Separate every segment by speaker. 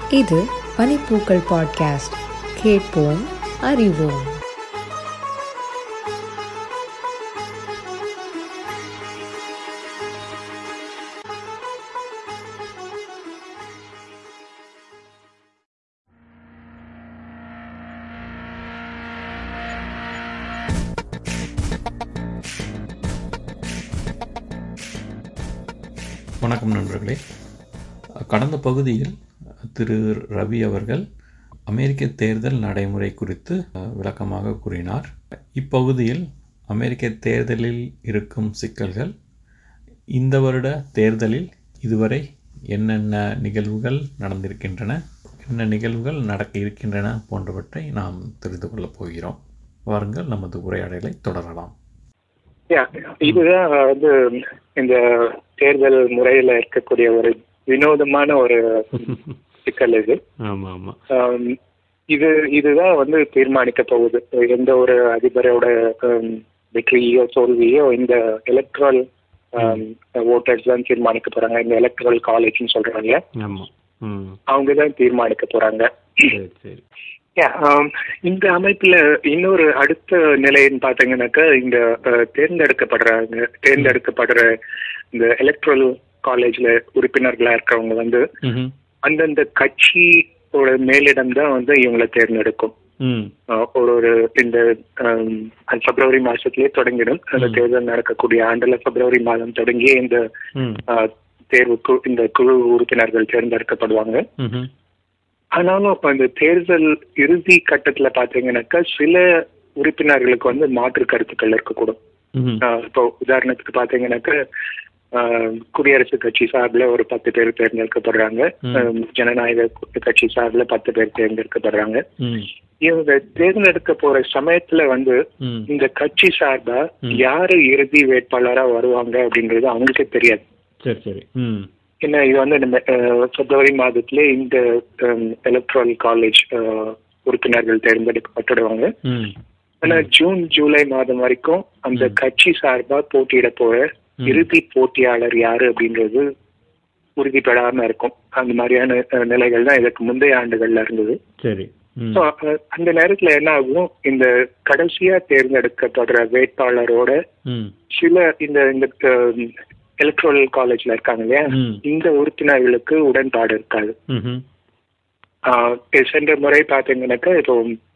Speaker 1: இது பனிப்பூக்கள் பாட்காஸ்ட் கேட்போம் அறிவோம்
Speaker 2: வணக்கம் நண்பர்களே கடந்த பகுதியில் திரு ரவி அவர்கள் அமெரிக்க தேர்தல் நடைமுறை குறித்து அஹ், விளக்கமாக கூறினார் இப்பகுதியில் அமெரிக்க தேர்தலில் இருக்கும் சிக்கல்கள் இந்த வருட தேர்தலில் இதுவரை என்னென்ன நிகழ்வுகள் நடந்திருக்கின்றன என்ன நிகழ்வுகள் நடக்க இருக்கின்றன போன்றவற்றை நாம் தெரிந்து கொள்ளப் போகிறோம் வாருங்கள் நமது உரையாடலை தொடரலாம்
Speaker 3: Yeah, இதுதான் வந்து இந்த தேர்தல் முறையில இருக்கக்கூடிய ஒரு வினோதமான ஒரு சிக்கல் இது
Speaker 4: ஆமா ஆமா
Speaker 3: ஆம், இது இதுதான் வந்து தீர்மானிக்க போகுது எந்த ஒரு அதிபரோட ஆம், வெற்றியோ தோல்வியோ இந்த எலக்ட்ரல் ஓட்டர்ஸ் தான் தீர்மானிக்க போறாங்க இந்த எலக்ட்ரல் காலேஜ்னு சொல்றாங்க
Speaker 4: ஆமா ம்
Speaker 3: அவங்க தான் தீர்மானிக்க போறாங்க
Speaker 4: சரி சரி
Speaker 3: Yeah, um, இந்த அமைப்புல இன்னொரு அடுத்த நிலைன்னு பாத்தீங்கன்னாக்கா இந்த அஹ், தேர்ந்தெடுக்கப்படுறாங்க தேர்ந்தெடுக்கப்படுற இந்த எலக்ட்ரல் காலேஜ்ல உறுப்பினர்களா இருக்கவங்க வந்து
Speaker 4: ம்ஹும்.
Speaker 3: அந்தந்த கட்சியோட மேலிடம் தான் வந்து இவங்களை தேர்ந்தெடுக்கும்
Speaker 4: ம்
Speaker 3: அஹ், ஒரு ஒரு இந்த ஆம், அந்த பிப்ரவரி மாசத்திலேயே தொடங்கிடும் அந்த தேர்தல் நடக்கக்கூடிய ஆண்டுல பிப்ரவரி மாதம் தொடங்கி இந்த
Speaker 4: ம்
Speaker 3: அஹ், தேர்வுக்கு இந்த குழு உறுப்பினர்கள் தேர்ந்தெடுக்கப்படுவாங்க
Speaker 4: ம்ஹும்.
Speaker 3: ஆனாலும் இப்ப இந்த தேர்தல் இறுதி கட்டத்துல பாத்தீங்கன்னாக்கா சில உறுப்பினர்களுக்கு வந்து மாற்று கருத்துக்கள் இருக்கக்கூடும்
Speaker 4: ம்ஹும்.
Speaker 3: ஆஹ் இப்போ உதாரணத்துக்கு பாத்தீங்கன்னாக்கா ஆஹ் குடியரசுக் கட்சி சார்பில் ஒரு பத்து பேர் தேர்ந்தெடுக்கப்படுறாங்க
Speaker 4: ம்.
Speaker 3: ஆஹ் ஜனநாயக கட்சி சார்பில் பத்து பேர் தேர்ந்தெடுக்கப்படுறாங்க
Speaker 4: ம்
Speaker 3: இவங்க தேர்ந்தெடுக்க போற சமயத்துல வந்து
Speaker 4: ம்
Speaker 3: இந்த கட்சி சார்பா
Speaker 4: ம்.
Speaker 3: யாரு இறுதி வேட்பாளரா வருவாங்க அப்படின்றது அவங்களுக்கே தெரியாது
Speaker 4: சரி சரி ம்
Speaker 3: ஏன்னா இது வந்து நம்ம அஹ், பிப்ரவரி மாதத்திலே இந்த எலக்ட்ரல் காலேஜ் உறுப்பினர்கள் தேர்ந்தெடுக்கப்பட்டுடுவாங்க
Speaker 4: ம்
Speaker 3: ஆனா ஜூன் ஜூலை மாதம் வரைக்கும் அந்த கட்சி சார்பா போட்டியிட போற
Speaker 4: ம்.
Speaker 3: இறுதி போட்டியாளர் யாரு அப்படின்றது உறுதிப்படாம இருக்கும் அந்த மாதிரியான அஹ், நிலைகள் தான் இதற்கு முந்தைய ஆண்டுகள்ல இருந்தது
Speaker 4: சரி ம்
Speaker 3: So, அஹ், அந்த நேரத்துல என்ன ஆகும் இந்த கடைசியா தேர்ந்தெடுக்கப்படுற வேட்பாளரோட
Speaker 4: ம்
Speaker 3: சில இந்த இந்த எலக்ட்ரல் காலேஜ்ல இருக்காங்க இல்லையா
Speaker 4: ம்.
Speaker 3: இந்த உறுப்பினர்களுக்கு உடன்பாடு இருக்காது
Speaker 4: ம்ஹும்.
Speaker 3: ஆஹ் இது சென்ற முறை பாத்தீங்கன்னாக்கா இப்போ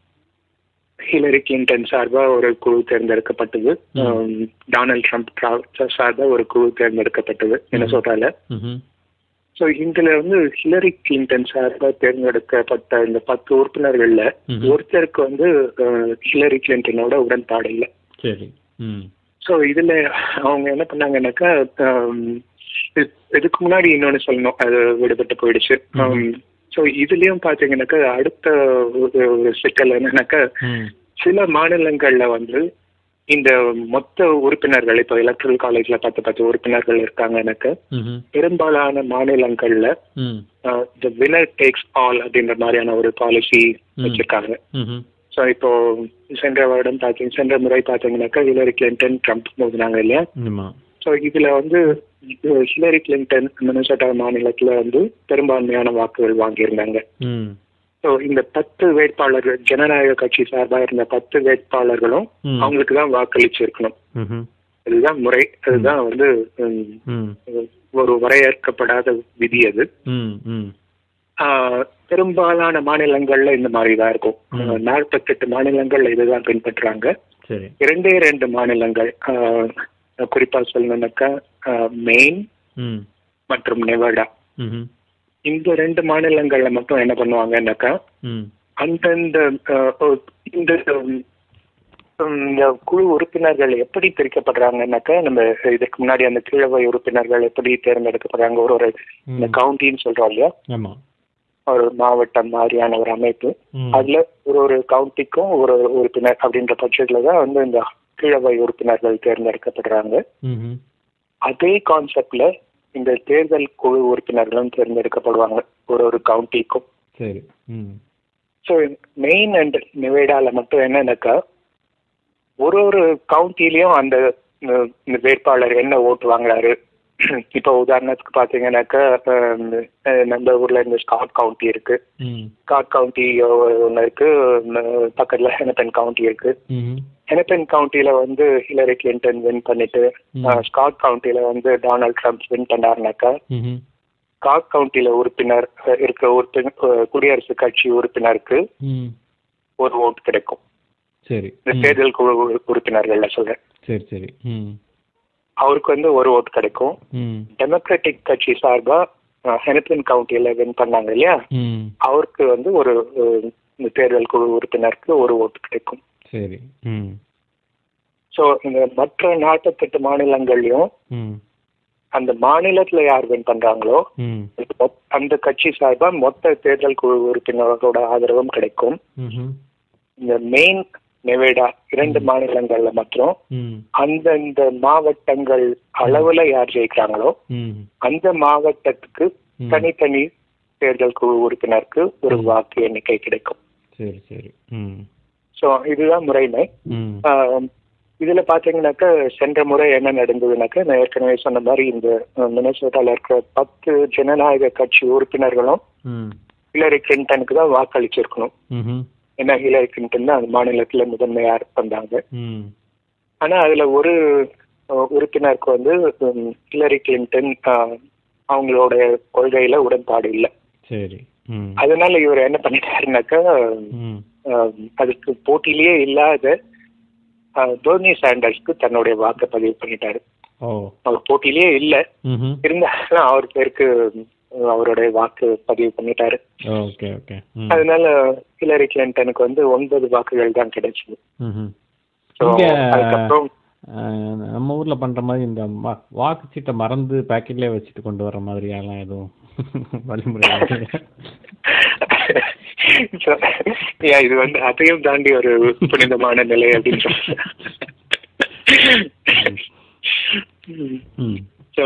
Speaker 3: ஹிலரி கிளின்டன் சார்பா ஒரு குழு தேர்ந்தெடுக்கப்பட்டது
Speaker 4: ம்.
Speaker 3: ஆம், டொனால்ட் ட்ரம்ப் trா- சார்பா ஒரு குழு தேர்ந்தெடுக்கப்பட்டது மினசோட்டால
Speaker 4: ம்ஹும்.
Speaker 3: சோ இதுல வந்து ஹிலரி கிளின்டன் சார்பா தேர்ந்தெடுக்கப்பட்ட இந்த பத்து உறுப்பினர்கள்ல
Speaker 4: ம்ஹும்.
Speaker 3: ஒருத்தருக்கு வந்து ஆஹ், ஹிலரி கிளின்டனோட உடன்பாடு இல்லை
Speaker 4: சரி ம்
Speaker 3: ஸோ இதுல அவங்க என்ன பண்ணாங்கன்னாக்கா ஆம், இது- இதுக்கு முன்னாடி இன்னொன்னு சொல்லணும் அது விடுபட்டு போயிடுச்சு ஸோ இதுலயும் பாத்தீங்கன்னாக்கா அடுத்த ஒரு ஒரு சிக்கல் என்னன்னாக்கா
Speaker 4: ம்
Speaker 3: சில மாநிலங்கள்ல வந்து இந்த மொத்த உறுப்பினர்கள் இப்போ எலக்ட்ரல் காலேஜ்ல பத்து பத்து உறுப்பினர்கள் இருக்காங்கன்னாக்கா
Speaker 4: ம்ஹும்.
Speaker 3: பெரும்பாலான மாநிலங்கள்ல
Speaker 4: ம்
Speaker 3: த வினர் டேக்ஸ் ஆல் அப்படின்ற மாதிரியான ஒரு பாலிசி வச்சிருக்காங்க
Speaker 4: ம்ஹும்.
Speaker 3: ஸோ இப்போ சென்ற வருடம் பார்த்தீங்க சென்ற முறை பார்த்தீங்கன்னாக்கா ஹிலரி கிளின்டன் ட்ரம்ப் மோதினாங்க இல்லையா
Speaker 4: ஆமா
Speaker 3: ஸோ இதுல வந்து இது ஹிலரி கிளின்டன் மினசோட்டா மாநிலத்துல வந்து பெரும்பான்மையான வாக்குகள் வாங்கியிருந்தாங்க
Speaker 4: ம்
Speaker 3: ஸோ இந்த பத்து வேட்பாளர்கள் ஜனநாயக கட்சி சார்பா இருந்த பத்து வேட்பாளர்களும்
Speaker 4: ம்.
Speaker 3: அவங்களுக்கு தான் வாக்களிச்சிருக்கணும்
Speaker 4: ம்ஹும்.
Speaker 3: அதுதான் முறை அதுதான் வந்து ம்,
Speaker 4: ம்
Speaker 3: ஒரு வரையறுக்கப்படாத விதி அது
Speaker 4: ம் ம்
Speaker 3: ஆஹ், பெரும்பாலான மாநிலங்கள்ல இந்த மாதிரி தான் இருக்கும்
Speaker 4: ம்.
Speaker 3: நாற்பத்தெட்டு மாநிலங்கள்ல இதுதான் பின்பற்றுறாங்க
Speaker 4: சரி
Speaker 3: இரண்டே ரெண்டு மாநிலங்கள் ஆஹ், குறிப்பா சொல்லணும்னாக்கா ஆஹ், மெயின்
Speaker 4: ம்
Speaker 3: மற்றும் நெவாடா
Speaker 4: ம்ஹும்.
Speaker 3: இந்த ரெண்டு மாநிலங்கள்ல மட்டும் என்ன பண்ணுவாங்கன்னாக்கா
Speaker 4: ம்
Speaker 3: அந்தந்த ஆஹ், ஓ, இந்த உம், இந்த குழு உறுப்பினர்கள் எப்படி பிரிக்கப்படுறாங்கன்னாக்கா நம்ம இதுக்கு முன்னாடி அந்த கீழவை உறுப்பினர்கள் எப்படி தேர்ந்தெடுக்கப்படுறாங்க ஒரு ஒரு இந்த
Speaker 4: ம்.
Speaker 3: கவுண்டின்னு சொல்றோம் இல்லையா
Speaker 4: ஆமா
Speaker 3: ஒரு மாவட்டம் மாதிரியான ஒரு அமைப்பு
Speaker 4: ம்.
Speaker 3: அதுல ஒரு ஒரு கவுண்டிக்கும் ஒரு ஒரு உறுப்பினர் அப்படின்ற பட்சத்துல தான் வந்து இந்த கீழவை உறுப்பினர்கள் தேர்ந்தெடுக்கப்படுறாங்க
Speaker 4: ம்ஹும்.
Speaker 3: அதே கான்செப்ட்ல இந்த தேர்தல் குழு உறுப்பினர்களும் தேர்ந்தெடுக்கப்படுவாங்க ஒரு ஒரு கவுண்டிக்கும்
Speaker 4: சரி ம்
Speaker 3: ஸோ மெயின் அண்ட் நெவேடால மட்டும் என்னன்னாக்கா ஒரு ஒரு கவுண்டிலையும் அந்த இந்த- இந்த வேட்பாளர் என்ன ஓட்டு வாங்குறாரு இப்போ உதாரணத்துக்கு பாத்தீங்கன்னாக்கா ஹம், அஹ், நம்ம ஊர்ல இந்த ஸ்காட் கவுண்டி இருக்கு
Speaker 4: ம்
Speaker 3: ஸ்காட் கவுண்டி ஒன்று இருக்கு உம், பக்கத்துல ஹெனப்பன் கவுண்டி இருக்கு
Speaker 4: ம்
Speaker 3: ஹெனப்பன் கவுண்டில வந்து ஹிலரி கிளின்டன் வின் பண்ணிட்டு
Speaker 4: ம்.
Speaker 3: அஹ், ஸ்காட் கவுண்டில வந்து டொனால்ட் ட்ரம்ப் வின் பண்ணாருனாக்கா
Speaker 4: ம்
Speaker 3: ஸ்காட் கவுண்டில உறுப்பினர் அஹ், இருக்க உறுப்பினர் அஹ், குடியரசுக் கட்சி உறுப்பினருக்கு
Speaker 4: ம்
Speaker 3: ஒரு ஓட்டு கிடைக்கும்
Speaker 4: சரி
Speaker 3: இந்த
Speaker 4: ம்.
Speaker 3: தேர்தல் குழு உறு- உறுப்பினர்கள்ல சொல்றேன்
Speaker 4: சரி சரி ம்
Speaker 3: அவருக்கு வந்து ஒரு ஓட்டு கிடைக்கும்
Speaker 4: ம்
Speaker 3: டெமோக்ராட்டிக் கட்சி சார்பா ஹெனப்பின் கவுண்டியில வின் பண்ணாங்க இல்லையா
Speaker 4: ம்
Speaker 3: அவருக்கு வந்து ஒரு அஹ், இந்த தேர்தல் குழு உறுப்பினருக்கு ஒரு ஓட்டு கிடைக்கும்
Speaker 4: சரி ம்
Speaker 3: ஸோ இந்த மற்ற நாற்பத்தெட்டு மாநிலங்கள்லயும்
Speaker 4: ம்
Speaker 3: அந்த மாநிலத்துல யார் வின் பண்றாங்களோ
Speaker 4: ம்
Speaker 3: மொத்- அந்த கட்சி சார்பா மொத்த தேர்தல் குழு உறுப்பினர்களோட ஆதரவும் கிடைக்கும்
Speaker 4: ம்ஹும்.
Speaker 3: இந்த மெயின் நெவேடா இரண்டு மாநிலங்கள்ல மட்டும்
Speaker 4: ம்
Speaker 3: அந்தந்த மாவட்டங்கள் அளவுல யார் ஜெயிக்கிறாங்களோ
Speaker 4: ம்
Speaker 3: அந்த மாவட்டத்துக்கு
Speaker 4: ம்.
Speaker 3: தனித்தனி தேர்தல் குழு உறுப்பினருக்கு ஒரு வாக்கு எண்ணிக்கை கிடைக்கும்
Speaker 4: சரி சரி ம்
Speaker 3: ஸோ இதுதான் முறைமை
Speaker 4: ம்
Speaker 3: ஆஹ் இதுல பாத்தீங்கன்னாக்கா சென்ற முறை என்ன நடந்ததுனாக்கா நான் ஏற்கனவே சொன்ன மாதிரி இந்த மினசோட்டால இருக்கிற பத்து ஜனநாயக கட்சி உறுப்பினர்களும்
Speaker 4: ம்
Speaker 3: ஹிலரி கிளின்டனுக்கு தான் வாக்களிச்சிருக்கணும்
Speaker 4: ம்ஹும்.
Speaker 3: ஏன்னா ஹிலரி கிளின்டன் தான் அந்த மாநிலத்துல முதன்மையா வந்தாங்க
Speaker 4: ம்
Speaker 3: ஆனா அதுல ஒரு அஹ், உறுப்பினருக்கு வந்து உம், ஹிலரி கிளின்டன் ஆஹ், அவங்களோட கொள்கையில உடன்பாடு இல்லை
Speaker 4: சரி ம்
Speaker 3: அதனால இவர் என்ன பண்ணிட்டாருனாக்கா
Speaker 4: ம்
Speaker 3: ஆஹ், அதுக்கு போட்டியிலேயே இல்லாத ஆஹ், பெர்னி சாண்டர்ஸ்க்கு தன்னுடைய வாக்கை பதிவு பண்ணிட்டாரு
Speaker 4: ஓ
Speaker 3: அவர் போட்டியிலேயே இல்ல
Speaker 4: ம்ஹும்.
Speaker 3: இருந்தாலும் அவர் பேருக்கு உம், அவருடைய வாக்கு பதிவு பண்ணிட்டாரு
Speaker 4: ஓகே ஓகே ம்
Speaker 3: அதனால ஹிலரி கிளின்டனுக்கு வந்து ஒன்பது வாக்குகள் தான் கிடைச்சது
Speaker 4: ம்ஹும்.
Speaker 3: So,
Speaker 4: இங்க
Speaker 3: அதுக்கப்புறம்
Speaker 4: அஹ், நம்ம ஊர்ல பண்ற மாதிரி இந்த வா- வாக்குச்சீட்டை மறந்து பாக்கெட்லயே வச்சுட்டு கொண்டு வர மாதிரியாலாம் எதுவும் வழிமுறை இல்லையா?
Speaker 3: So, yeah, இது வந்து அதையும் தாண்டி ஒரு புனிதமான நிலை அப்படின்னு சொல்றேன்
Speaker 4: ம்
Speaker 3: ஸோ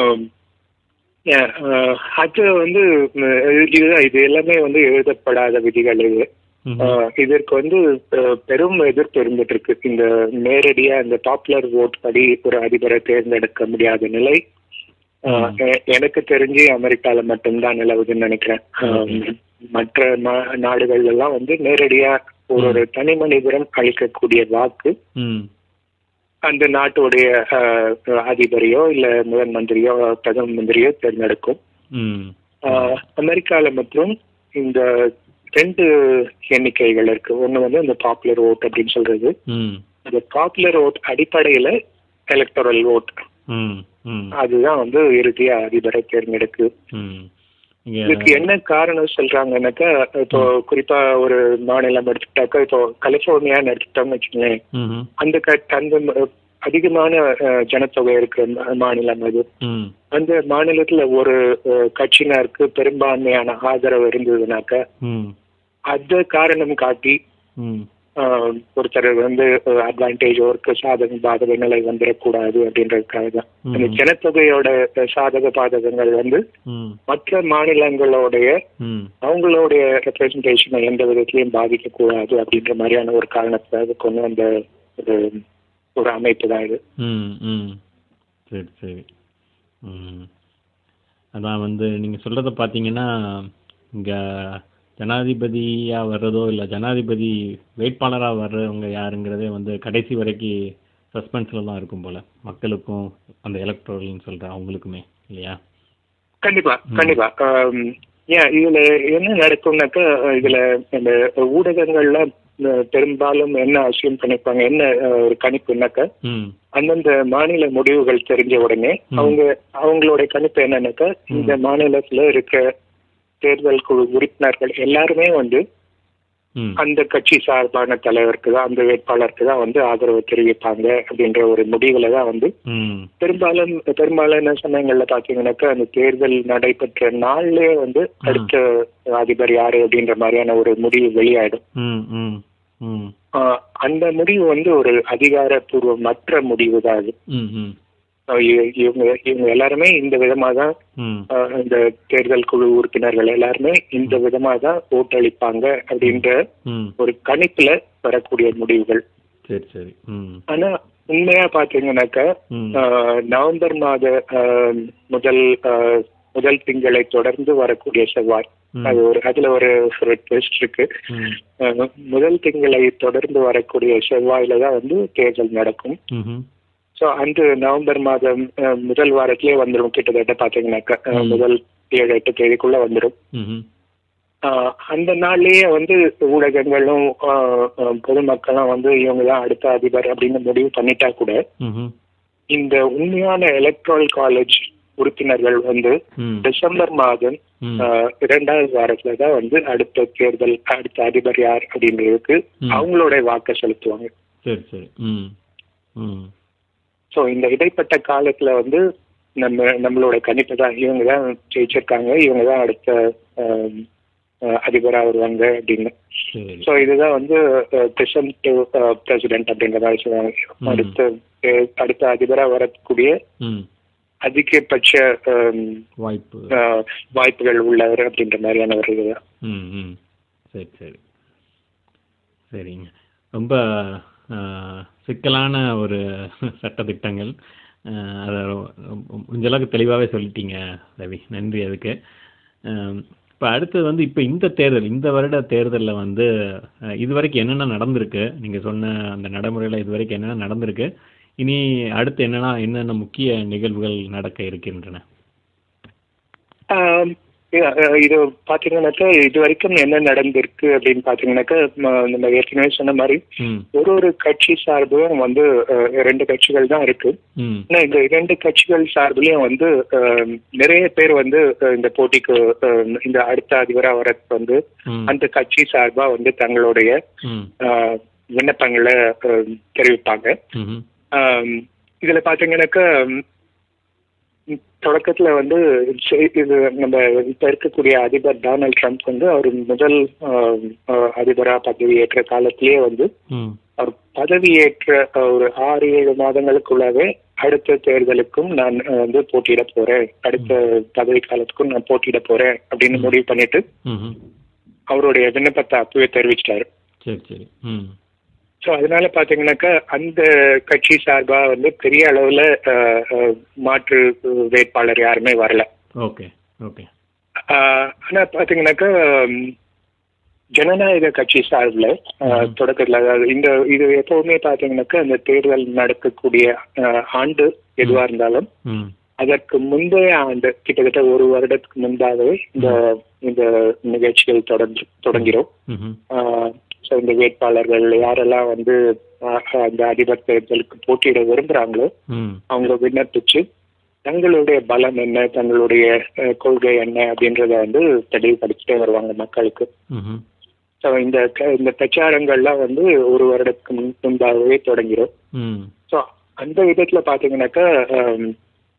Speaker 3: அது வந்து அஹ், இதுதான் இது எல்லாமே வந்து எழுதப்படாத விதிகள் இது
Speaker 4: ம்ஹும்.
Speaker 3: அஹ், இதற்கு வந்து அஹ், பெரும் எதிர்ப்பு இருந்துட்டு இருக்கு இந்த நேரடியா இந்த பாப்புலர் ஓட் படி ஒரு அதிபரை தேர்ந்தெடுக்க முடியாத நிலை அஹ், எ- எனக்கு தெரிஞ்சு அமெரிக்கால மட்டும்தான் நிலவுதுன்னு நினைக்கிறேன் அஹ், மற்ற நா- நாடுகள் எல்லாம் வந்து நேரடியா ஒரு ஒரு தனி மனிதரும் அளிக்கக்கூடிய வாக்கு
Speaker 4: ம்
Speaker 3: அந்த நாட்டுடைய அஹ், அதிபரையோ இல்ல முதன் மந்திரியோ பிரதம மந்திரியோ தேர்ந்தெடுக்கும்
Speaker 4: ம்
Speaker 3: அஹ், அமெரிக்கால மற்றும் இந்த ரெண்டு எண்ணிக்கைகள் இருக்கு ஒண்ணு வந்து இந்த பாப்புலர் ஓட் அப்படின்னு சொல்றது
Speaker 4: ம்
Speaker 3: இந்த பாப்புலர் ஓட் அடிப்படையில எலக்டரல் ஓட்
Speaker 4: ம் ம்
Speaker 3: அதுதான் வந்து இறுதியா அதிபரை தேர்ந்தெடுக்கு
Speaker 4: ம் இங்க
Speaker 3: இதுக்கு என்ன காரணம் சொல்றாங்கன்னாக்கா இப்போ குறிப்பா ஒரு மாநிலம் எடுத்துக்கிட்டாக்கா இப்போ கலிபோர்னியான்னு எடுத்துக்கிட்டோம்னு வச்சுக்கோங்களேன்
Speaker 4: ம்ஹும்.
Speaker 3: அந்த க- அந்த ம- அதிகமான அஹ், ஜனத்தொகை இருக்கிற மா- மாநிலம் அது
Speaker 4: ம்
Speaker 3: அந்த மாநிலத்துல ஒரு அஹ், கட்சியினருக்கு பெரும்பான்மையான ஆதரவு இருந்ததுனாக்கா
Speaker 4: ம்
Speaker 3: அந்த காரணம் காட்டி
Speaker 4: ம்
Speaker 3: அஹ், ஒருத்தர் வந்து அட்வான்டேஜ் ஒரு சாதக பாதக நிலை வந்துடக்கூடாது அப்படின்றதுக்காக தான் அந்த
Speaker 4: ம்.
Speaker 3: ஜனத்தொகையோட அஹ், சாதக பாதகங்கள் வந்து
Speaker 4: ம்
Speaker 3: மற்ற மாநிலங்களோடைய
Speaker 4: ம்
Speaker 3: அவங்களுடைய ரெப்ரசன்டேஷனை எந்த விதத்திலையும் பாதிக்க கூடாது அப்படின்ற மாதிரியான ஒரு காரணத்துக்காக கொண்டு வந்த ஒரு ஒரு அமைப்பு தான் இது
Speaker 4: ம் ம் சரி சரி ம் அதான் வந்து நீங்கள் சொல்கிறத பார்த்தீங்கன்னா இங்கே ஜனாதிபதியாக வர்றதோ இல்லை ஜனாதிபதி வேட்பாளராக வர்றவங்க யாருங்கிறதே வந்து கடைசி வரைக்கும் சஸ்பென்ஸில் தான் இருக்கும் போல் மக்களுக்கும் அந்த எலக்ட்ரோல்னு சொல்கிற அவங்களுக்குமே இல்லையா
Speaker 3: கண்டிப்பா கண்டிப்பா ஆம், ஏன் இதுல என்ன நடக்கும்னாக்கா இதுல இந்த ஊடகங்கள்லாம் அஹ், பெரும்பாலும் என்ன அசியம் பண்ணிப்பாங்க என்ன அஹ், ஒரு கணிப்புனாக்கா
Speaker 4: ம்
Speaker 3: அந்தந்த மாநில முடிவுகள் தெரிஞ்ச உடனே அவங்க அவங்களுடைய கணிப்பு என்னன்னாக்கா இந்த மாநிலத்துல இருக்க தேர்தல் குழு உறுப்பினர்கள் எல்லாருமே வந்து
Speaker 4: ம்
Speaker 3: அந்த கட்சி சார்பான தலைவருக்கு தான் அந்த வேட்பாளருக்கு தான் வந்து ஆதரவு தெரிவிப்பாங்க அப்படின்ற ஒரு முடிவுல தான் வந்து
Speaker 4: ம்
Speaker 3: பெரும்பாலும் பெரும்பாலான சமயங்கள்ல பாத்தீங்கன்னாக்கா அந்த தேர்தல் நடைபெற்ற நாள்லயே வந்து அடுத்த அதிபர் யாரு அப்படின்ற மாதிரியான ஒரு முடிவு வெளியாயிடும்
Speaker 4: ம் ம் ம்
Speaker 3: ஆஹ் அந்த முடிவு வந்து ஒரு அதிகாரப்பூர்வமற்ற முடிவு தான் அது
Speaker 4: ம் ம்
Speaker 3: ஆஹ் இ- இவங்க இவங்க எல்லாருமே இந்த விதமா தான்
Speaker 4: ம்
Speaker 3: ஆஹ் இந்த தேர்தல் குழு உறுப்பினர்கள் எல்லாருமே இந்த விதமா தான் ஓட்டளிப்பாங்க அப்படின்ற
Speaker 4: ம்
Speaker 3: ஒரு கணிப்புல வரக்கூடிய முடிவுகள்
Speaker 4: சரி சரி ம்
Speaker 3: ஆனா உண்மையா பாத்தீங்கன்னாக்கா
Speaker 4: ம்
Speaker 3: ஆஹ், நவம்பர் மாத ஆஹ், முதல் ஆஹ், முதல் திங்களை தொடர்ந்து வரக்கூடிய செவ்வாய்
Speaker 4: ம்.
Speaker 3: அது ஒரு அதுல ஒரு ஒரு ட்விஸ்ட் இருக்கு
Speaker 4: ம்
Speaker 3: ஆஹ், முதல் திங்களை தொடர்ந்து வரக்கூடிய செவ்வாயில தான் வந்து தேர்தல் நடக்கும்
Speaker 4: ம்ஹும்.
Speaker 3: ஸோ அந்த நவம்பர் மாதம் ஆஹ், முதல் வாரத்திலே வந்துடும் கிட்டத்தட்ட பாத்தீங்கன்னாக்கா ஆஹ்,
Speaker 4: ம்.
Speaker 3: முதல் ஏழு எட்டு தேதிக்குள்ள வந்துடும்
Speaker 4: ம்ஹும்.
Speaker 3: ஆஹ் அந்த நாள்லயே வந்து ஊடகங்களும் ஆஹ் ஆஹ் பொதுமக்களும் வந்து இவங்க தான் அடுத்த அதிபர் அப்படின்னு முடிவு பண்ணிட்டா கூட
Speaker 4: ம்ஹும்.
Speaker 3: இந்த உண்மையான எலக்ட்ரல் காலேஜ் உறுப்பினர்கள் வந்து
Speaker 4: ம்
Speaker 3: டிசம்பர் மாதம்
Speaker 4: ம்.
Speaker 3: ஆஹ் இரண்டாவது வாரத்துல தான் வந்து அடுத்த தேர்தல் அடுத்த அதிபர் யார் அப்படின்றதுக்கு
Speaker 4: ம்.
Speaker 3: அவங்களோட வாக்கை செலுத்துவாங்க
Speaker 4: சரி சரி ம் ம்
Speaker 3: ஸோ இந்த இடைப்பட்ட காலத்துல வந்து நம்ம நம்மளோட கணிப்பு தான் இவங்க தான் ஜெயிச்சிருக்காங்க இவங்க தான் அடுத்த ஆஹ் ஆஹ் அதிபரா வருவாங்க அப்படின்னு
Speaker 4: சரி
Speaker 3: ஸோ இதுதான் வந்து பிரசன்ட் டு பிரசிடென்ட் அப்படின்ற மாதிரி சொல்லுவாங்க
Speaker 4: ம்.
Speaker 3: அடுத்த அஹ், அடுத்த அதிபரா வரக்கூடிய
Speaker 4: ம்
Speaker 3: அதிகபட்ச ஆம்,
Speaker 4: வாய்ப்பு
Speaker 3: ஆஹ், வாய்ப்புகள் உள்ளவர் அப்படின்ற மாதிரியான ஒரு இதுதான்
Speaker 4: ம் ம் சரி சரி சரிங்க ரொம்ப ஆ, சிக்கலான ஒரு சட்டத்திட்டங்கள் ஆ, அதை ரொ- முடிஞ்ச அளவுக்கு தெளிவாகவே சொல்லிட்டீங்க ரவி நன்றி அதுக்கு இப்போ அடுத்தது வந்து இப்போ இந்த தேர்தல் இந்த வருட தேர்தலில் வந்து ஆ, இதுவரைக்கும் என்னென்ன நடந்திருக்கு நீங்கள் சொன்ன அந்த நடைமுறையில் இதுவரைக்கும் என்னென்ன நடந்திருக்கு இனி அடுத்து என்னென்ன என்னென்ன முக்கிய நிகழ்வுகள் நடக்க இருக்கின்றன
Speaker 3: ஆம், இது, அஹ், இது பாத்தீங்கன்னாக்கா இது வரைக்கும் என்ன நடந்திருக்கு அப்படின்னு பாத்தீங்கன்னாக்கா ம- நம்ம ஏற்கனவே சொன்ன மாதிரி
Speaker 4: ம்
Speaker 3: ஒரு ஒரு கட்சி சார்பும் வந்து அஹ், ரெண்டு கட்சிகள் தான் இருக்கு
Speaker 4: ம்
Speaker 3: ஆனா இந்த இரண்டு கட்சிகள் சார்பிலையும் வந்து அஹ், நிறைய பேர் வந்து அஹ், இந்த போட்டிக்கு அஹ், இந்த அடுத்த அதிபரா வரக்கு வந்து
Speaker 4: ம்
Speaker 3: அந்த கட்சி சார்பா வந்து தங்களுடைய
Speaker 4: ம்
Speaker 3: ஆஹ், விண்ணப்பங்களை ஆஹ், தெரிவிப்பாங்க
Speaker 4: ம்
Speaker 3: ஆம், இதுல பாத்தீங்கன்னாக்கா ம், தொடக்கத்துல வந்து சே- இது நம்ம இப்ப இருக்கக்கூடிய அதிபர் டொனால்ட் ட்ரம்ப் வந்து அவர் முதல் ஆஹ், ஆஹ், அதிபரா பதவியேற்ற காலத்திலேயே வந்து
Speaker 4: ம்
Speaker 3: அவர் பதவியேற்ற ஆஹ், ஒரு ஆறு ஏழு மாதங்களுக்குள்ளாவே அடுத்த தேர்தலுக்கும் நான் ஆஹ், வந்து போட்டியிட போறேன் அடுத்த பதவி காலத்துக்கும் நான் போட்டியிட போறேன் அப்படின்னு முடிவு பண்ணிட்டு
Speaker 4: ம்
Speaker 3: அவருடைய விண்ணப்பத்தை அப்பவே தெரிவிச்சிட்டாரு
Speaker 4: சரி சரி ம்
Speaker 3: ஸோ அதனால பாத்தீங்கன்னாக்கா அந்த கட்சி சார்பா வந்து பெரிய அளவுல ஆஹ், ஆஹ், மாற்று வேட்பாளர் யாருமே வரல
Speaker 4: ஓகே ஓகே
Speaker 3: ஆஹ், ஆனா பாத்தீங்கன்னாக்கா ம், ஜனநாயக கட்சி சார்பில்
Speaker 4: ம்ஹும்.
Speaker 3: தொடக்கத்துல அதாவது இந்த இது எப்பவுமே பாத்தீங்கன்னாக்கா அந்த தேர்தல் நடக்கக்கூடிய ஆஹ், ஆண்டு எதுவா இருந்தாலும்
Speaker 4: ம்
Speaker 3: அதற்கு முந்தைய ஆண்டு கிட்டத்தட்ட ஒரு வருடத்துக்கு முன்பாகவே இந்த இந்த நிகழ்ச்சிகள் தொடர்ந்து தொடங்கிறோம்
Speaker 4: ம்ஹும்.
Speaker 3: ஸோ இந்த வேட்பாளர்கள் யாரெல்லாம் வந்து ஆஹ், அந்த அதிபர் தேர்தலுக்கு போட்டியிட விரும்புறாங்களோ
Speaker 4: ம்
Speaker 3: அவங்க விண்ணப்பிச்சு தங்களுடைய பலம் என்ன தங்களுடைய அஹ், கொள்கை என்ன அப்படின்றத வந்து தெளிவுபடுத்திட்டே வருவாங்க மக்களுக்கு
Speaker 4: ம்ஹும்.
Speaker 3: ஸோ இந்த க- இந்த பிரச்சாரங்கள்லாம் வந்து ஒரு வருடத்துக்கு முன் முன்பாகவே தொடங்கிடும்
Speaker 4: ம்
Speaker 3: ஸோ அந்த விதத்துல பாத்தீங்கன்னாக்கா ஆம்,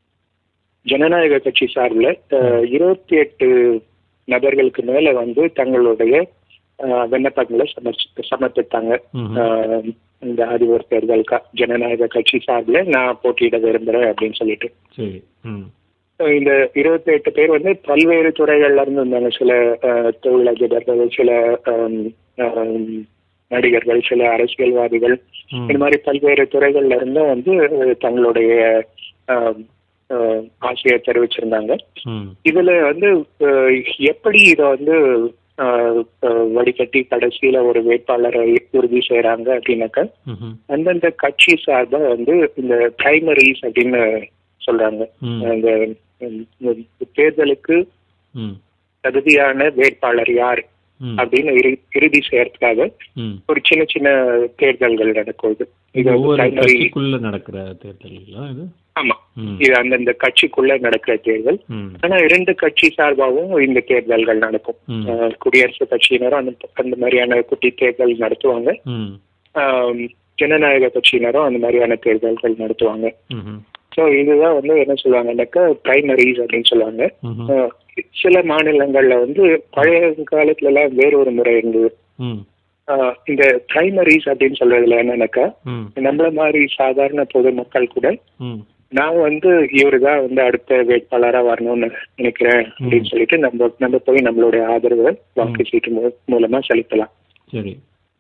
Speaker 3: ஜனநாயக கட்சி சார்பில் இருபத்தி எட்டு நபர்களுக்கு மேல வந்து தங்களுடைய ஆஹ், விண்ணப்பங்களை சமர்ப்பி சமர்ப்பித்தாங்க
Speaker 4: ம்ஹும்.
Speaker 3: ஆஹ், இந்த அதிபர் தேர்தலுக்கா ஜனநாயக கட்சி சார்பில் நான் போட்டியிட விரும்புறேன் அப்படின்னு சொல்லிட்டு
Speaker 4: சரி ம்
Speaker 3: So, இந்த இருபத்தி எட்டு பேர் வந்து பல்வேறு துறைகள்ல இருந்து இருந்தாங்க சில ஆஹ், தொழிலதிபர்கள் சில ஆம், ஆம், நடிகர்கள் சில அரசியல்வாதிகள்
Speaker 4: ம்.
Speaker 3: இந்த மாதிரி பல்வேறு துறைகள்ல இருந்தும் வந்து அஹ், தங்களுடைய ஆம், ஆஹ், ஆசையை தெரிவிச்சிருந்தாங்க
Speaker 4: ம்
Speaker 3: இதுல வந்து அஹ், எப்படி இதை வந்து ஆஹ், ஆஹ், வடிகட்டி கடைசியில ஒரு வேட்பாளரை உறுதி செய்யறாங்க அப்படின்னாக்கா
Speaker 4: ம்ஹும்.
Speaker 3: அந்தந்த கட்சி சார்பா வந்து இந்த பிரைமரிஸ் அப்படின்னு சொல்றாங்க
Speaker 4: ம்.
Speaker 3: அந்த உம், உம், தேர்தலுக்கு
Speaker 4: ம்
Speaker 3: தகுதியான வேட்பாளர் யார்
Speaker 4: ம்
Speaker 3: அப்படின்னு இறு- இறுதி செய்யறதுக்காக
Speaker 4: ம்
Speaker 3: ஒரு சின்ன சின்ன தேர்தல்கள் நடக்குது
Speaker 4: இது
Speaker 3: இது வந்து
Speaker 4: ஒவ்வொரு
Speaker 3: primary
Speaker 4: கட்சிக்குள்ள நடக்கிற தேர்தல்களா இது
Speaker 3: ஆமா
Speaker 4: ம்
Speaker 3: இது அந்தந்த கட்சிக்குள்ள நடக்கிற தேர்தல்
Speaker 4: ம்
Speaker 3: ஆனா இரண்டு கட்சி சார்பாகவும் இந்த தேர்தல்கள் நடக்கும்
Speaker 4: ம்.
Speaker 3: அஹ், குடியரசுக் கட்சியினரும் அந்த அந்த மாதிரியான குட்டி தேர்தல் நடத்துவாங்க
Speaker 4: ம்
Speaker 3: ஆம், ஜனநாயக கட்சியினரும் அந்த மாதிரியான தேர்தல்கள் நடத்துவாங்க
Speaker 4: ம்ஹும்.
Speaker 3: ஸோ இதுதான் வந்து என்ன சொல்லுவாங்கன்னாக்கா பிரைமரிஸ் அப்படின்னு சொல்லுவாங்க
Speaker 4: ம்ஹும்.
Speaker 3: அஹ், சில மாநிலங்கள்ல வந்து பழைய காலத்துல எல்லாம் வேறொரு முறை இருந்தது
Speaker 4: ம்
Speaker 3: அஹ், இந்த பிரைமரிஸ் அப்படின்னு சொல்றதுல என்னன்னாக்கா
Speaker 4: ம்
Speaker 3: நம்மள மாதிரி சாதாரண பொதுமக்கள் கூட
Speaker 4: ம்
Speaker 3: நான் வந்து இவரு தான் வந்து அடுத்த வேட்பாளரா வரணும்னு நினைக்கிறேன் அப்படின்னு சொல்லிட்டு நம்ம நம்ம போய் நம்மளுடைய ஆதரவை வாக்கு சீட்டு மூ- மூலமா செலுத்தலாம்
Speaker 4: சரி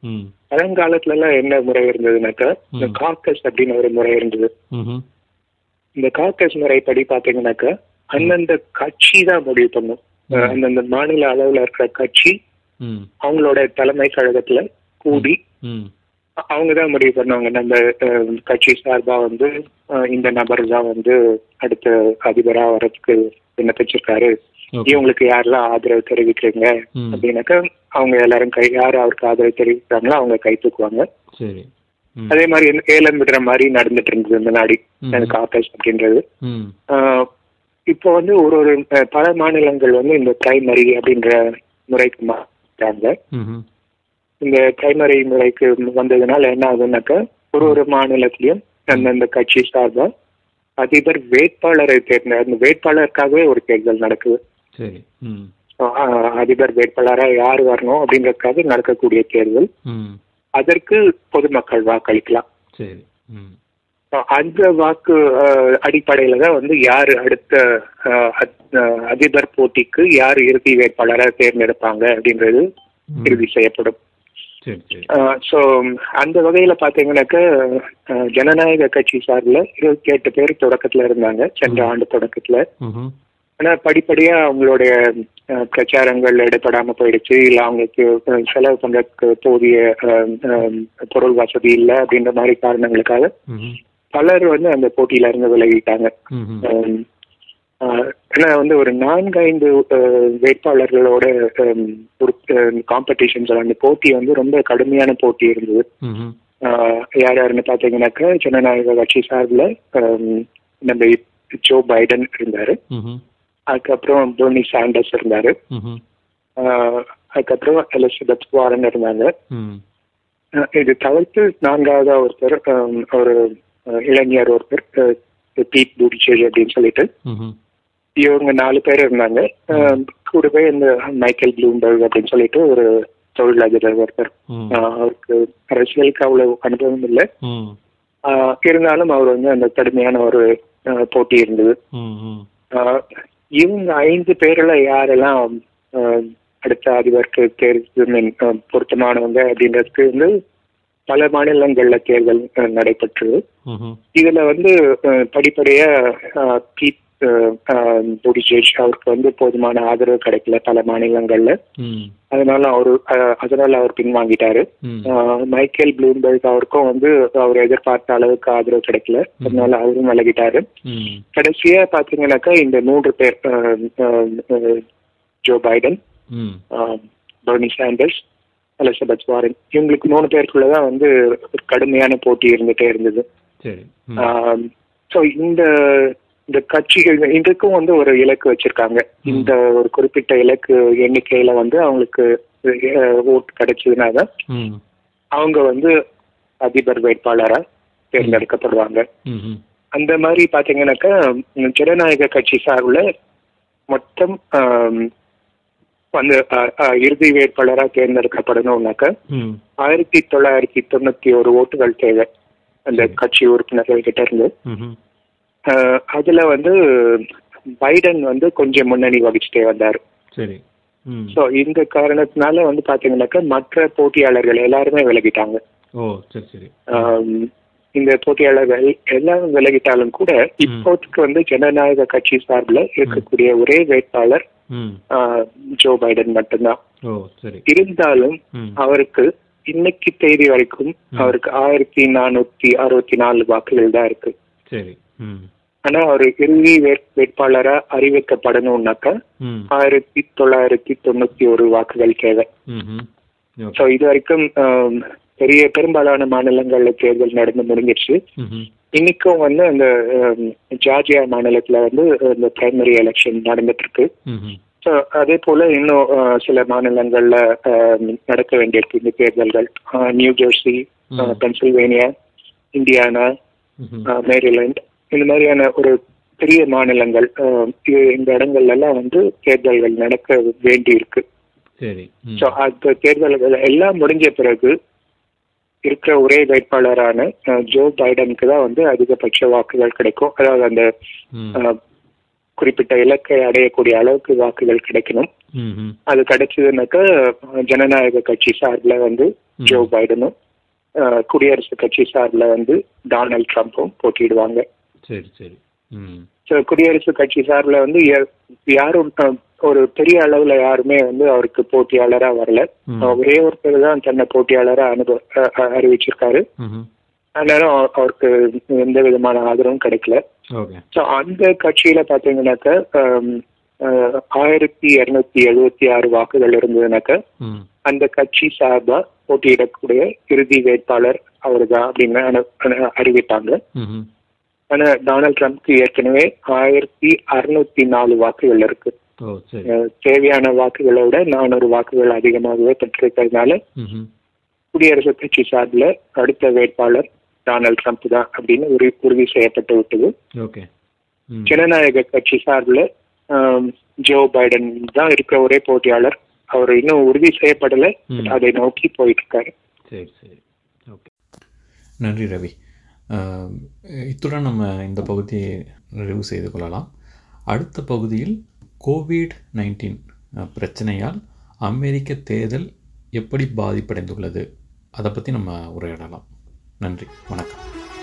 Speaker 4: ம்
Speaker 3: பழங்காலத்துல எல்லாம் என்ன முறை இருந்ததுனாக்கா இந்த காக்கஸ் அப்படின்னு ஒரு முறை இருந்தது
Speaker 4: ம்ஹும்.
Speaker 3: இந்த காக்கஸ் முறைப்படி பாத்தீங்கன்னாக்கா அந்தந்த கட்சி தான் முடிவு பண்ணும் அஹ் அந்தந்த மாநில அளவுல இருக்கிற கட்சி
Speaker 4: ம்
Speaker 3: அவங்களோட தலைமை கழகத்துல கூடி
Speaker 4: ம்
Speaker 3: அவங்க தான் முடிவு பண்ணுவாங்க நம்ம அஹ், கட்சி சார்பா வந்து அஹ், இந்த நபர் தான் வந்து அடுத்த அதிபரா வரதுக்கு விண்ணப்பிச்சிருக்காரு
Speaker 4: ஓகே
Speaker 3: இவங்களுக்கு யாரெல்லாம் ஆதரவு தெரிவிக்கிறீங்க
Speaker 4: ம்.
Speaker 3: அப்படின்னாக்கா அவங்க எல்லாரும் கை யார் அவருக்கு ஆதரவு தெரிவிக்கிறாங்களோ அவங்க கை தூக்குவாங்க
Speaker 4: சரி ம்
Speaker 3: அதே மாதிரி இந்த ஏலம் விடுற மாதிரி நடந்துட்டு இருந்தது முன்னாடி
Speaker 4: ம்.
Speaker 3: எனக்கு ஆகாஷ் அப்படின்றது
Speaker 4: ம்
Speaker 3: ஆஹ் இப்போ வந்து ஒரு ஒரு அஹ், பல மாநிலங்கள் வந்து இந்த பிரைமரி அப்படின்ற முறைக்கு மாற்றாங்க
Speaker 4: ம்ஹும்.
Speaker 3: இந்த பிரைமரி முறைக்கு வந்ததுனால என்ன ஆகுதுனாக்கா ஒரு ஒரு மாநிலத்திலயும் அந்தந்த கட்சி சார்பா அதிபர் வேட்பாளரை தேர்ந்த அந்த வேட்பாளருக்காகவே ஒரு தேர்தல் நடக்குது
Speaker 4: சரி ம்
Speaker 3: ஆஹ் அதிபர் வேட்பாளரா யார் வரணும் அப்படின்றதுக்காக நடக்கக்கூடிய தேர்தல்
Speaker 4: ம்
Speaker 3: அதற்கு பொதுமக்கள் வாக்களிக்கலாம்
Speaker 4: சரி ம்
Speaker 3: அஹ் அந்த வாக்கு அஹ், அடிப்படையில தான் வந்து யார் அடுத்த அஹ், அத்- அஹ், அதிபர் போட்டிக்கு யார் இறுதி வேட்பாளராக தேர்ந்தெடுப்பாங்க அப்படின்றது இறுதி செய்யப்படும்
Speaker 4: சரி சரி
Speaker 3: ஸோ அந்த வகையில பாத்தீங்கன்னாக்க அஹ், ஜனநாயக கட்சி சார்பில் இருபத்தி எட்டு பேர் தொடக்கத்துல இருந்தாங்க சென்ற ஆண்டு தொடக்கத்துல
Speaker 4: ம்ஹும்.
Speaker 3: ஆனா படிப்படியா அவங்களுடைய அஹ், பிரச்சாரங்கள் எடுபடாம போயிடுச்சு இல்ல அவங்களுக்கு அஹ், செலவு பண்றதுக்கு போதிய அஹ், அஹ், பொருள் வசதி இல்லை அப்படின்ற மாதிரி காரணங்களுக்காக
Speaker 4: ம்ஹும்.
Speaker 3: பலர் வந்து அந்த போட்டியில இருந்து விலகிட்டாங்க
Speaker 4: ம்ஹும்.
Speaker 3: அஹ், அஹ், ஏன்னா வந்து ஒரு நான்கு ஐந்து அஹ், வேட்பாளர்களோட அஹ், ஒரு காம்படிஷன்ஸ் அந்த போட்டி வந்து ரொம்ப கடுமையான போட்டி இருந்தது
Speaker 4: ம்ஹும்.
Speaker 3: ஆஹ் யார் யாருன்னு பார்த்தீங்கன்னாக்கா ஜனநாயக கட்சி சார்பில் நம்ம ஜோ பைடன் இருந்தாரு
Speaker 4: ம்ஹும்.
Speaker 3: அதுக்கப்புறம் டோனி சாண்டர்ஸ் இருந்தாரு
Speaker 4: ம்ஹும்.
Speaker 3: ஆஹ் அதுக்கப்புறம் எலிசபெத் வாரன் இருந்தாங்க
Speaker 4: ம்.
Speaker 3: ஆஹ் இது தவிர்த்து நான்காவதா ஒருத்தர் ஆஹ் ஒரு ஆஹ் இளைஞர் ஒருத்தர் ஆஹ் பீட் பூடிச்சேரி அப்படின்னு சொல்லிட்டு
Speaker 4: ம்ஹும்.
Speaker 3: இவங்க நாலு பேர் இருந்தாங்க ஆஹ் கூடவே இந்த மைக்கேல் ப்ளூம்பர்க் அப்படின்னு சொல்லிட்டு ஒரு தொழிலதிபர் ஒருத்தர்
Speaker 4: ம்.
Speaker 3: ஆஹ் அவருக்கு அரசியலுக்கு அவ்வளவு அனுபவம் இல்லை
Speaker 4: ம்.
Speaker 3: ஆஹ் இருந்தாலும் அவர் வந்து அந்த கடுமையான ஒரு ஆஹ் போட்டி இருந்தது
Speaker 4: ம். ம்.
Speaker 3: ஆஹ் இவங்க ஐந்து பேர்ல யாரெல்லாம் ஆஹ் அடுத்த அதிபருக்கு தேர்வு மீன், ஆஹ் பொருத்தமானவங்க அப்படின்றதுக்கு வந்து பல மாநிலங்கள்ல தேர்தல் ஆஹ் நடைபெற்றது
Speaker 4: ம்ஹும்.
Speaker 3: இதுல வந்து ஆஹ் படிப்படியா ஆஹ் பீட் புடிஜேஷ் அவருக்கு வந்து போதுமான ஆதரவு கிடைக்கல பல மாநிலங்கள்ல
Speaker 4: ம்.
Speaker 3: அதனால அவரு ஆஹ் அதனால அவர் பின்வாங்கிட்டாரு
Speaker 4: ம்.
Speaker 3: ஆஹ் மைக்கேல் ப்ளூம்பர்க் அவருக்கும் வந்து அவர் எதிர்பார்த்த அளவுக்கு ஆதரவு கிடைக்கல அதனால அவரும் விலகிட்டாரு
Speaker 4: ம்.
Speaker 3: கடைசியா பாத்தீங்கன்னாக்கா இந்த மூன்று பேர் ஆஹ் ஆஹ் ஆஹ் ஜோ பைடன்
Speaker 4: ம்.
Speaker 3: ஆஹ் பெர்னி சாண்டர்ஸ் எலிசபெத் வாரன் இவங்களுக்கு மூணு பேருக்குள்ளதான் வந்து ஒரு கடுமையான போட்டி இருந்துட்டே இருந்தது
Speaker 4: சரி ம்.
Speaker 3: ஸோ இந்த இந்த கட்சிகள் இதுக்கும் வந்து ஒரு இலக்கு வச்சிருக்காங்க இந்த ஒரு குறிப்பிட்ட இலக்கு எண்ணிக்கையில வந்து அவங்களுக்கு ஓட்டு கிடைச்சதுனா தான்
Speaker 4: ம்.
Speaker 3: அவங்க வந்து அதிபர் வேட்பாளரா தேர்ந்தெடுக்கப்படுவாங்க
Speaker 4: ம்ஹும்.
Speaker 3: அந்த மாதிரி பாத்தீங்கன்னாக்கா ம், ஜனநாயக கட்சி சார்பில் மொத்தம் ஆம், வந்து அ- அ, இறுதி வேட்பாளரா தேர்ந்தெடுக்கப்படணும்னாக்கா
Speaker 4: ம்.
Speaker 3: ஆயிரத்தி தொள்ளாயிரத்தி தொண்ணூத்தி ஒரு ஓட்டுகள் தேவை அந்த கட்சி உறுப்பினர்கள் கிட்ட இருந்து
Speaker 4: ம்ஹும்.
Speaker 3: அஹ், அதுல வந்து பைடன் வந்து கொஞ்சம் முன்னணி வகிச்சுட்டே வந்தாரு
Speaker 4: சரி ம்.
Speaker 3: ஸோ இந்த காரணத்தினால வந்து பாத்தீங்கன்னாக்கா மற்ற போட்டியாளர்கள் எல்லாருமே விலகிட்டாங்க
Speaker 4: ஓ சரி சரி
Speaker 3: ஆம், இந்த போட்டியாளர்கள் எல்லாம் விலகிட்டாலும் கூட இப்போதைக்கு வந்து ஜனநாயக கட்சி சார்பில் இருக்கக்கூடிய ஒரே வேட்பாளர்
Speaker 4: ம்.
Speaker 3: ஆ, ஜோ பைடன் மட்டும்தான்
Speaker 4: ஓ சரி
Speaker 3: இருந்தாலும்
Speaker 4: ம்.
Speaker 3: அவருக்கு இன்னைக்கு தேதி வரைக்கும் அவருக்கு ஆயிரத்தி நானூத்தி அறுபத்தி நாலு வாக்குகள் தான் இருக்கு
Speaker 4: சரி ம்.
Speaker 3: ஆனா அவர் இறுதி வேட்- வேட்பாளரா அறிவிக்கப்படணும்னாக்கா
Speaker 4: ம்.
Speaker 3: ஆயிரத்தி தொள்ளாயிரத்தி தொண்ணூத்தி ஒரு வாக்குகள் தேவை
Speaker 4: ம்ஹும். ஓகே
Speaker 3: ஸோ இது வரைக்கும் ஆம், பெரிய பெரும்பாலான மாநிலங்கள்ல தேர்தல் நடந்து முடிஞ்சிருச்சு
Speaker 4: ம்ஹும்.
Speaker 3: இன்னைக்கும் வந்து அந்த ஆம், ஜார்ஜியா மாநிலத்துல வந்து இந்த பிரைமரி எலெக்ஷன் நடந்துட்டு இருக்கு
Speaker 4: ம்ஹும்.
Speaker 3: ஸோ அதே போல இன்னும் ஆ, சில மாநிலங்கள்ல ஆம், நடக்க வேண்டியிருக்கு இந்த தேர்தல்கள் ஆ, நியூ ஜெர்சி ஆ,
Speaker 4: ம்.
Speaker 3: பென்சில்வேனியா இந்தியானா
Speaker 4: ம்ஹும்.
Speaker 3: ஆ, மேரிலாண்ட் இந்த மாதிரியான ஒரு பெரிய மாநிலங்கள் ஆ, இது- இந்த இடங்கள்ல எல்லாம் வந்து தேர்தல்கள் நடக்க வேண்டி இருக்கு
Speaker 4: சரி ம்.
Speaker 3: ஸோ அந்த தேர்தல்கள் எல்லாம் முடிஞ்ச பிறகு இருக்கிற ஒரே வேட்பாளரான அஹ், ஜோ பைடனுக்கு தான் வந்து அதிகபட்ச வாக்குகள் கிடைக்கும் அதாவது அந்த
Speaker 4: ம்.
Speaker 3: அஹ், குறிப்பிட்ட இலக்கை அடையக்கூடிய அளவுக்கு வாக்குகள் கிடைக்கணும்
Speaker 4: ம் ம்
Speaker 3: அது கிடைச்சதுனாக்கா ஜனநாயக கட்சி சார்பில் வந்து ஜோ பைடனும் அஹ், குடியரசுக் கட்சி சார்பில் வந்து டொனால்ட் ட்ரம்ப்பும் போட்டியிடுவாங்க
Speaker 4: சரி சரி ம்
Speaker 3: ஸோ குடியரசுக் கட்சி சார்பில் வந்து யா- யாரும் அஹ், ஒரு பெரிய அளவில் யாருமே வந்து அவருக்கு போட்டியாளராக வரல
Speaker 4: ம்.
Speaker 3: ஒரே ஒருத்தர் தான் தன்னை போட்டியாளராக அனுபவ அஹ், அஹ், அறிவிச்சிருக்காரு
Speaker 4: ம்
Speaker 3: அதனால அவ- அவருக்கு எந்த விதமான ஆதரவும் கிடைக்கல
Speaker 4: ஓகே
Speaker 3: ஸோ அந்த கட்சியில பாத்தீங்கன்னாக்க ஆம், அஹ், ஆயிரத்தி இருநூத்தி எழுபத்தி ஆறு வாக்குகள் இருந்ததுனாக்க
Speaker 4: ம்
Speaker 3: அந்த கட்சி சார்பா போட்டியிடக்கூடிய இறுதி வேட்பாளர் அவர்தான் அப்படின்னு அனு- அனு- அறிவித்தாங்க
Speaker 4: ம்
Speaker 3: ஆனா டொனால்ட் ட்ரம்ப்க்கு ஏற்கனவே ஆயிரத்தி அறுநூத்தி நாலு வாக்குகள் இருக்கு
Speaker 4: ஓ சரி
Speaker 3: அஹ், தேவையான வாக்குகளை விட நானூறு வாக்குகள் அதிகமாகவே பெற்றிருக்கிறதுனால
Speaker 4: ம்
Speaker 3: குடியரசுக் கட்சி சார்பில் அடுத்த வேட்பாளர் டொனால்ட் ட்ரம்ப் தான் அப்படின்னு உறுதி உறுதி செய்யப்பட்டு விட்டது
Speaker 4: ஓகே ம்
Speaker 3: ஜனநாயக கட்சி சார்பில் ஆம், ஜோ பைடன் தான் இருக்கிற ஒரே போட்டியாளர் அவர் இன்னும் உறுதி செய்யப்படல
Speaker 4: ம்.
Speaker 3: அதை நோக்கி போயிட்டு இருக்காரு
Speaker 4: சரி சரி ஓகே
Speaker 2: நன்றி ரவி அஹ், இத்துடன் நம்ம இந்த பகுதியை நிறைவு செய்து கொள்ளலாம் அடுத்த பகுதியில் கோவிட் நைன்டீன் பிரச்சனையால் அமெரிக்க தேர்தல் எப்படி பாதிப்படைந்துள்ளது அதை பற்றி நம்ம உரையாடலாம் நன்றி வணக்கம்